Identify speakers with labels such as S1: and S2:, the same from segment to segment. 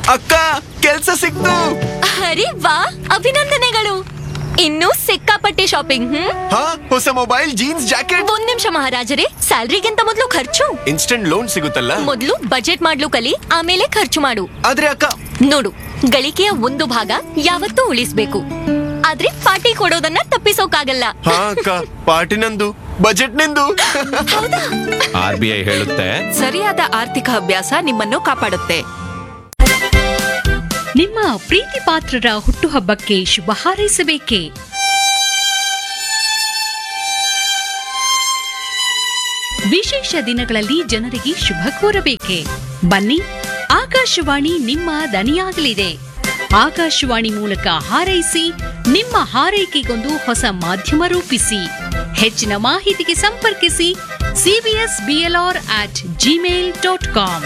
S1: ಅಕ್ಕ ಕೆಲ್ಸ ಸಿಕ್ತು
S2: ಅರೆ ವಾ ಅಭಿನಂದನೆಗಳು ಇನ್ನೂ ಸಿಕ್ಕಾಪಟ್ಟೆ ಶಾಪಿಂಗ್ ಹ್ಮ್
S1: ಹಾ ಹೊಸ ಮೊಬೈಲ್ ಜೀನ್ಸ್ ಜಾಕೆಟ್
S2: ಒಂದ್ ನಿಮಿಷ ಮಹಾರಾಜರೇ ಸ್ಯಾಲ್ರಿಗಿಂತ ಮೊದಲು ಖರ್ಚು
S1: ಇನ್ಸ್ಟೆಂಟ್ ಲೋನ್ ಸಿಗುತ್ತಲ್ಲ
S2: ಮೊದಲು ಬಜೆಟ್ ಮಾಡ್ಲು ಕಲಿ ಆಮೇಲೆ ಖರ್ಚು ಮಾಡು
S1: ಆದ್ರೆ ಅಕ್ಕ
S2: ನೋಡು ಗಳಿಕೆಯ ಒಂದು ಭಾಗ ಯಾವತ್ತೂ ಉಳಿಸ್ಬೇಕು ಆದ್ರೆ ಪಾರ್ಟಿ ಕೊಡೋದನ್ನ ತಪ್ಪಿಸೋಕಾಗಲ್ಲ
S1: ಹಾ ಅಕ್ಕ ಪಾರ್ಟಿ ನಂದು ಬಜೆಟ್ ನಿಂದು
S3: ಆರ್ ಬಿ ಐ ಹೇಳುತ್ತೆ
S4: ಸರಿಯಾದ ಆರ್ಥಿಕ ಅಭ್ಯಾಸ ನಿಮ್ಮನ್ನು ಕಾಪಾಡುತ್ತೆ
S5: ನಿಮ್ಮ ಪ್ರೀತಿ ಪಾತ್ರರ ಹುಟ್ಟುಹಬ್ಬಕ್ಕೆ ಶುಭ ಹಾರೈಸಬೇಕೇ ವಿಶೇಷ ದಿನಗಳಲ್ಲಿ ಜನರಿಗೆ ಶುಭ ಕೋರಬೇಕೆ ಬನ್ನಿ ಆಕಾಶವಾಣಿ ನಿಮ್ಮ ದನಿಯಾಗಲಿದೆ ಆಕಾಶವಾಣಿ ಮೂಲಕ ಹಾರೈಸಿ ನಿಮ್ಮ ಹಾರೈಕೆಗೊಂದು ಹೊಸ ಮಾಧ್ಯಮ ರೂಪಿಸಿ ಹೆಚ್ಚಿನ ಮಾಹಿತಿಗೆ ಸಂಪರ್ಕಿಸಿ CBS BLR at gmail dot com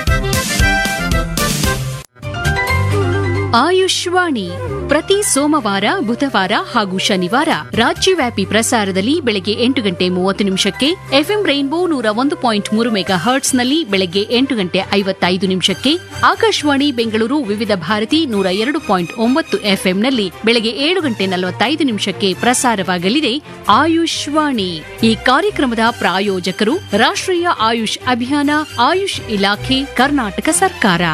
S5: Ayushvani ಪ್ರತಿ ಸೋಮವಾರ ಬುಧವಾರ ಹಾಗೂ ಶನಿವಾರ ರಾಜ್ಯವ್ಯಾಪಿ ಪ್ರಸಾರದಲ್ಲಿ ಬೆಳಗ್ಗೆ ಎಂಟು ಗಂಟೆ ಮೂವತ್ತು ನಿಮಿಷಕ್ಕೆ ಎಫ್ಎಂ ರೈನ್ಬೋ ನೂರ ಒಂದು ಪಾಯಿಂಟ್ ಮೂರು ಮೆಗಾ ಹರ್ಟ್ಸ್ನಲ್ಲಿ ಬೆಳಗ್ಗೆ ಎಂಟು ಗಂಟೆ ಐವತ್ತೈದು ನಿಮಿಷಕ್ಕೆ ಆಕಾಶವಾಣಿ ಬೆಂಗಳೂರು ವಿವಿಧ ಭಾರತಿ ನೂರ ಎರಡು ಪಾಯಿಂಟ್ ಒಂಬತ್ತು ಎಫ್ಎಂನಲ್ಲಿ ಬೆಳಗ್ಗೆ ಏಳು ಗಂಟೆ ನಲವತ್ತೈದು ನಿಮಿಷಕ್ಕೆ ಪ್ರಸಾರವಾಗಲಿದೆ ಆಯುಷ್ವಾಣಿ ಈ ಕಾರ್ಯಕ್ರಮದ ಪ್ರಾಯೋಜಕರು ರಾಷ್ಟ್ರೀಯ ಆಯುಷ್ ಅಭಿಯಾನ ಆಯುಷ್ ಇಲಾಖೆ ಕರ್ನಾಟಕ ಸರ್ಕಾರ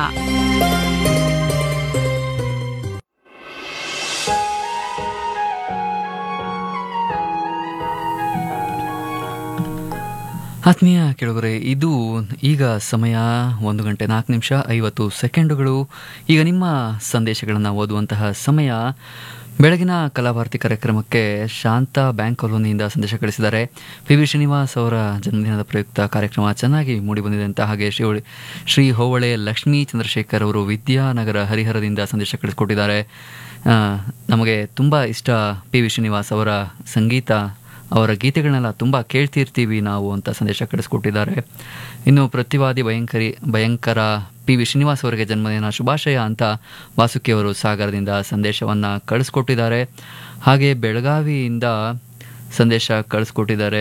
S6: ಆತ್ಮೀಯ ಕೆಳಗರೆ ಇದು ಈಗ ಸಮಯ ಒಂದು ಗಂಟೆ ನಾಲ್ಕು ನಿಮಿಷ ಐವತ್ತು ಸೆಕೆಂಡುಗಳು ಈಗ ನಿಮ್ಮ ಸಂದೇಶಗಳನ್ನು ಓದುವಂತಹ ಸಮಯ ಬೆಳಗಿನ ಕಲಾಭಾರತಿ ಕಾರ್ಯಕ್ರಮಕ್ಕೆ ಶಾಂತ ಬ್ಯಾಂಕ್ ಕಾಲೋನಿಯಿಂದ ಸಂದೇಶ ಕಳಿಸಿದ್ದಾರೆ ಪಿ ವಿ ಶ್ರೀನಿವಾಸ್ ಅವರ ಜನ್ಮದಿನದ ಪ್ರಯುಕ್ತ ಕಾರ್ಯಕ್ರಮ ಚೆನ್ನಾಗಿ ಮೂಡಿಬಂದಿದೆ ಅಂತ ಹಾಗೆ ಶ್ರೀ ಹೊಳೆ- ಶ್ರೀ ಹೋವಳೆ ಲಕ್ಷ್ಮೀ ಚಂದ್ರಶೇಖರ್ ಅವರು ವಿದ್ಯಾನಗರ ಹರಿಹರದಿಂದ ಸಂದೇಶ ಕಳಿಸಿಕೊಟ್ಟಿದ್ದಾರೆ ಆ, ನಮಗೆ ತುಂಬ ಇಷ್ಟ ಪಿ ವಿ ಶ್ರೀನಿವಾಸ್ ಅವರ ಸಂಗೀತ ಅವರ ಗೀತೆಗಳನ್ನೆಲ್ಲ ತುಂಬ ಕೇಳ್ತಿರ್ತೀವಿ ನಾವು ಅಂತ ಸಂದೇಶ ಕಳಿಸ್ಕೊಟ್ಟಿದ್ದಾರೆ ಇನ್ನು ಪ್ರತಿವಾದಿ ಭಯಂಕರಿ ಭಯಂಕರ ಪಿ ವಿ ಶ್ರೀನಿವಾಸ್ ಅವರಿಗೆ ಜನ್ಮದಿನ ಶುಭಾಶಯ ಅಂತ ವಾಸುಕಿ ಅವರು ಸಾಗರದಿಂದ ಸಂದೇಶವನ್ನು ಕಳಿಸ್ಕೊಟ್ಟಿದ್ದಾರೆ ಹಾಗೆ ಬೆಳಗಾವಿಯಿಂದ ಸಂದೇಶ ಕಳಿಸ್ಕೊಟ್ಟಿದ್ದಾರೆ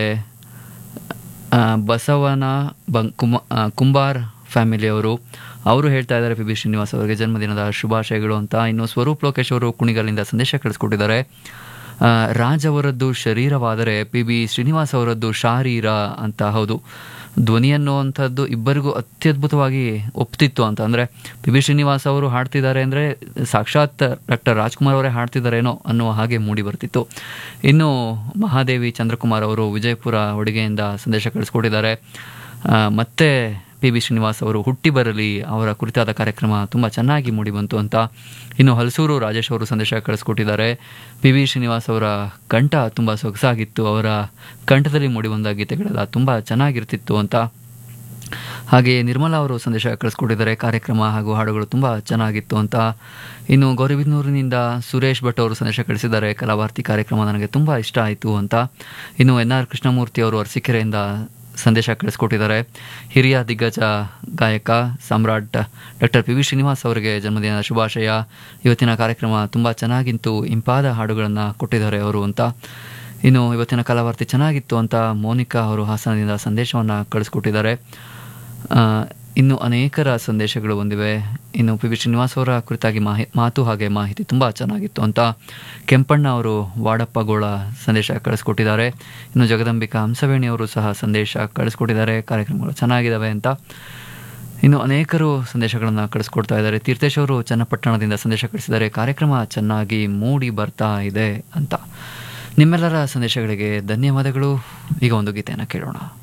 S6: ಆ, ಬಸವನ ಬಂ ಕುಮ ಆ, ಕುಂಬಾರ್ ಫ್ಯಾಮಿಲಿಯವರು ಅವರು ಹೇಳ್ತಾ ಇದ್ದಾರೆ ಪಿ ಬಿ ಶ್ರೀನಿವಾಸ್ ಅವರಿಗೆ ಜನ್ಮದಿನದ ಶುಭಾಶಯಗಳು ಅಂತ ಇನ್ನು ಸ್ವರೂಪ್ ಲೋಕೇಶ್ ಅವರು ಕುಣಿಗಲ್ಲಿಂದ ಸಂದೇಶ ಕಳಿಸ್ಕೊಟ್ಟಿದ್ದಾರೆ ಆ, ರಾಜ್ ಅವರದ್ದು ಶರೀರವಾದರೆ ಪಿ ಬಿ ಶ್ರೀನಿವಾಸ್ ಅವರದ್ದು ಶಾರೀರ ಅಂತ ಹೌದು ಧ್ವನಿ ಅನ್ನುವಂಥದ್ದು ಇಬ್ಬರಿಗೂ ಅತ್ಯದ್ಭುತವಾಗಿ ಒಪ್ತಿತ್ತು ಅಂತ ಅಂದರೆ ಪಿ ಬಿ ಶ್ರೀನಿವಾಸ್ ಅವರು ಹಾಡ್ತಿದ್ದಾರೆ ಅಂದರೆ ಸಾಕ್ಷಾತ್ ಡಾಕ್ಟರ್ ರಾಜ್ಕುಮಾರ್ ಅವರೇ ಹಾಡ್ತಿದ್ದಾರೇನೋ ಅನ್ನುವ ಹಾಗೆ ಮೂಡಿ ಬರ್ತಿತ್ತು ಇನ್ನು ಮಹಾದೇವಿ ಚಂದ್ರಕುಮಾರ್ ಅವರು ವಿಜಯಪುರ ಅಡುಗೆಯಿಂದ ಸಂದೇಶ ಕಳಿಸ್ಕೊಟ್ಟಿದ್ದಾರೆ ಆ, ಮತ್ತೆ ಪಿ ಬಿ ಶ್ರೀನಿವಾಸ್ ಅವರು ಹುಟ್ಟಿ ಬರಲಿ ಅವರ ಕುರಿತಾದ ಕಾರ್ಯಕ್ರಮ ತುಂಬ ಚೆನ್ನಾಗಿ ಮೂಡಿಬಂತು ಅಂತ ಇನ್ನು ಹಲಸೂರು ರಾಜೇಶ್ ಅವರು ಸಂದೇಶ ಕಳಿಸ್ಕೊಟ್ಟಿದ್ದಾರೆ ಪಿ ವಿ ಶ್ರೀನಿವಾಸ್ ಅವರ ಕಂಠ ತುಂಬ ಸೊಗಸಾಗಿತ್ತು ಅವರ ಕಂಠದಲ್ಲಿ ಮೂಡಿಬಂದ ಗೀತೆಗಳೆಲ್ಲ ತುಂಬ ಚೆನ್ನಾಗಿರ್ತಿತ್ತು ಅಂತ ಹಾಗೆ ನಿರ್ಮಲಾ ಅವರು ಸಂದೇಶ ಕಳಿಸ್ಕೊಟ್ಟಿದ್ದಾರೆ ಕಾರ್ಯಕ್ರಮ ಹಾಗೂ ಹಾಡುಗಳು ತುಂಬ ಚೆನ್ನಾಗಿತ್ತು ಅಂತ ಇನ್ನು ಗೌರಿಬಿದನೂರಿನಿಂದ ಸುರೇಶ್ ಭಟ್ ಅವರು ಸಂದೇಶ ಕಳಿಸಿದ್ದಾರೆ ಕಲಾಭಾರತಿ ಕಾರ್ಯಕ್ರಮ ನನಗೆ ತುಂಬ ಇಷ್ಟ ಆಯಿತು ಅಂತ ಇನ್ನು ಎನ್ ಆರ್ ಕೃಷ್ಣಮೂರ್ತಿ ಅವರು ಅರಸೀಕೆರೆಯಿಂದ ಸಂದೇಶ ಕಳಿಸ್ಕೊಟ್ಟಿದ್ದಾರೆ ಹಿರಿಯ ದಿಗ್ಗಜ ಗಾಯಕ ಸಾಮ್ರಾಟ್ ಡಾಕ್ಟರ್ ಪಿ ವಿ ಶ್ರೀನಿವಾಸ್ ಅವರಿಗೆ ಜನ್ಮದಿನದ ಶುಭಾಶಯ ಇವತ್ತಿನ ಕಾರ್ಯಕ್ರಮ ತುಂಬ ಚೆನ್ನಾಗಿತ್ತು ಇಂಪಾದ ಹಾಡುಗಳನ್ನು ಕೊಟ್ಟಿದ್ದಾರೆ ಅವರು ಅಂತ ಇನ್ನು ಇವತ್ತಿನ ಕಲಾವಾರ್ತಿ ಚೆನ್ನಾಗಿತ್ತು ಅಂತ ಮೋನಿಕಾ ಅವರು ಹಾಸನದಿಂದ ಸಂದೇಶವನ್ನು ಕಳಿಸ್ಕೊಟ್ಟಿದ್ದಾರೆ ಆ, ಇನ್ನು ಅನೇಕರ ಸಂದೇಶಗಳು ಬಂದಿವೆ ಇನ್ನು ಪಿ ವಿ ಶ್ರೀನಿವಾಸ್ ಅವರ ಕುರಿತಾಗಿ ಮಾಹಿ ಮಾತು ಹಾಗೆ ಮಾಹಿತಿ ತುಂಬ ಚೆನ್ನಾಗಿತ್ತು ಅಂತ ಕೆಂಪಣ್ಣ ಅವರು ವಾಡಪ್ಪಗೋಳ ಸಂದೇಶ ಕಳಿಸ್ಕೊಟ್ಟಿದ್ದಾರೆ ಇನ್ನು ಜಗದಂಬಿಕಾ ಹಂಸವೇಣಿ ಅವರು ಸಹ ಸಂದೇಶ ಕಳಿಸ್ಕೊಟ್ಟಿದ್ದಾರೆ ಕಾರ್ಯಕ್ರಮಗಳು ಚೆನ್ನಾಗಿದ್ದಾವೆ ಅಂತ ಇನ್ನು ಅನೇಕರು ಸಂದೇಶಗಳನ್ನು ಕಳಿಸ್ಕೊಡ್ತಾ ಇದ್ದಾರೆ ತೀರ್ಥೇಶ್ ಅವರು ಚನ್ನಪಟ್ಟಣದಿಂದ ಸಂದೇಶ ಕಳಿಸಿದ್ದಾರೆ ಕಾರ್ಯಕ್ರಮ ಚೆನ್ನಾಗಿ ಮೂಡಿ ಬರ್ತಾ ಇದೆ ಅಂತ ನಿಮ್ಮೆಲ್ಲರ ಸಂದೇಶಗಳಿಗೆ ಧನ್ಯವಾದಗಳು ಈಗ ಒಂದು ಗೀತೆಯನ್ನು ಕೇಳೋಣ